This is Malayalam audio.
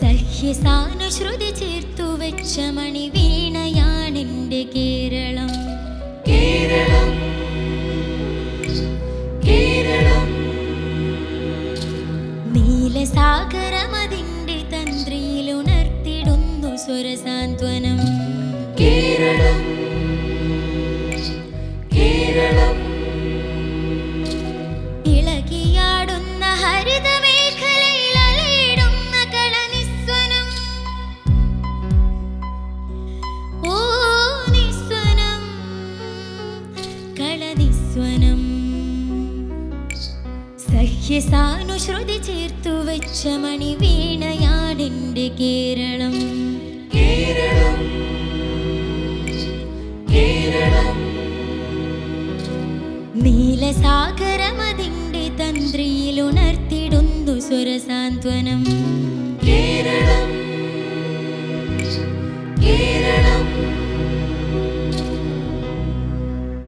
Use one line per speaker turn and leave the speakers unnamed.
സഹ്യസാനുശ്രുതി ചേർത്തു വെച്ച മണിവീണയാണെന്റെ കേരളം
കേരളം കേരളം
നീലസാഗരമതിന്റെ തന്ത്രിയിൽ ഉണർത്തിടുന്നു സ്വരസാന്ത്വനം
കേരളം കേരളം
ഇളകിയാടുന്ന ഹരിതമേഖലയിൽ അലയിടുന്ന കളനിസ്വനം ഓ നിസ്വനം കളനിസ്വനം സഹ്യസാനുശ്രുതി ചേർത്തു വെച്ച മണിവീണയാണെന്റെ കേരളം
കേരളം കേരളം
നീലസാഗരമതിന്റെ തന്ത്രിയിൽ ഉണർത്തിടുന്നു സ്വരസാന്ത്വനം
കേരളം